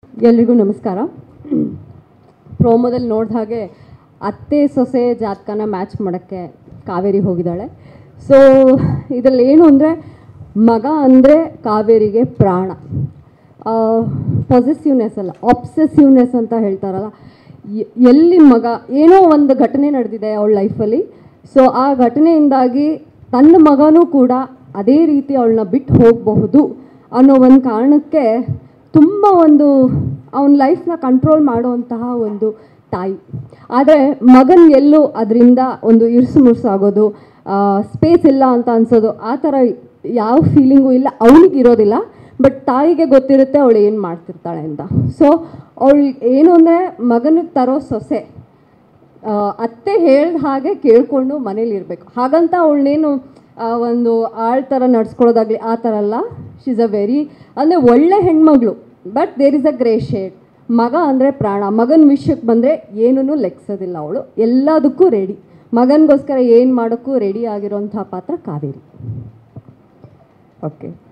ಎಲ್ರಿಗೂ ನಮಸ್ಕಾರ ಪ್ರೋಮೋದಲ್ಲಿ ನೋಡಿದ ಹಾಗೆ ಅತ್ತೆ ಸೊಸೆ ಜಾತಕನ ಮ್ಯಾಚ್ ಮಾಡೋಕ್ಕೆ ಕಾವೇರಿ ಹೋಗಿದ್ದಾಳೆ ಸೊ ಇದರಲ್ಲಿ ಏನು ಅಂದರೆ ಮಗ ಅಂದರೆ ಕಾವೇರಿಗೆ ಪ್ರಾಣ ಪಾಸಿಟಿವ್ನೆಸ್ ಅಲ್ಲ ಆಬ್ಸೆಸಿವ್ನೆಸ್ ಅಂತ ಹೇಳ್ತಾರಲ್ಲ ಎ- ಎಲ್ಲಿ ಮಗ ಏನೋ ಒಂದು ಘಟನೆ ನಡೆದಿದೆ ಅವಳ ಲೈಫಲ್ಲಿ ಸೊ ಆ ಘಟನೆಯಿಂದಾಗಿ ತನ್ನ ಮಗನೂ ಕೂಡ ಅದೇ ರೀತಿ ಅವಳನ್ನ ಬಿಟ್ಟು ಹೋಗಬಹುದು ಅನ್ನೋ ಒಂದು ಕಾರಣಕ್ಕೆ ತುಂಬ ಒಂದು ಅವನ ಲೈಫ್ನ ಕಂಟ್ರೋಲ್ ಮಾಡುವಂತಹ ಒಂದು ತಾಯಿ ಆದರೆ ಮಗನ್ ಎಲ್ಲೂ ಅದರಿಂದ ಒಂದು ಇರ್ಸು ಮುರ್ಸು ಆಗೋದು ಸ್ಪೇಸ್ ಇಲ್ಲ ಅಂತ ಅನ್ಸೋದು ಆ ಥರ ಯಾವ ಫೀಲಿಂಗು ಇಲ್ಲ ಅವನಿಗೆ ಇರೋದಿಲ್ಲ ಬಟ್ ತಾಯಿಗೆ ಗೊತ್ತಿರುತ್ತೆ ಅವಳು ಏನು ಮಾಡ್ತಿರ್ತಾಳೆ ಅಂತ ಸೊ ಅವಳು ಏನು ಅಂದರೆ ಮಗನಿಗೆ ತರೋ ಸೊಸೆ ಆ, ಅತ್ತೆ ಹೇಳ್ದ ಹಾಗೆ ಕೇಳಿಕೊಂಡು ಮನೇಲಿ ಇರಬೇಕು ಹಾಗಂತ ಅವಳನ್ನೇನು ಒಂದು ಆಳ್ ಥರ ನಡ್ಸ್ಕೊಳ್ಳೋದಾಗಲಿ ಆ ಥರ ಅಲ್ಲ ಶಿ ಇಸ್ ಅ ವೆರಿ ಅಂದರೆ ಒಳ್ಳೆ ಹೆಣ್ಮಗಳು but there is a grey shade ಮಗ ಅಂದರೆ ಪ್ರಾಣ ಮಗನ ವಿಷಯಕ್ಕೆ ಬಂದರೆ ಏನೂ ಲೆಕ್ಸೋದಿಲ್ಲ ಅವಳು ಎಲ್ಲದಕ್ಕೂ ರೆಡಿ ಮಗನಿಗೋಸ್ಕರ ಏನು ಮಾಡೋಕ್ಕೂ ರೆಡಿ ಆಗಿರೋಂಥ ಪಾತ್ರ ಕಾವೇರಿ ಓಕೆ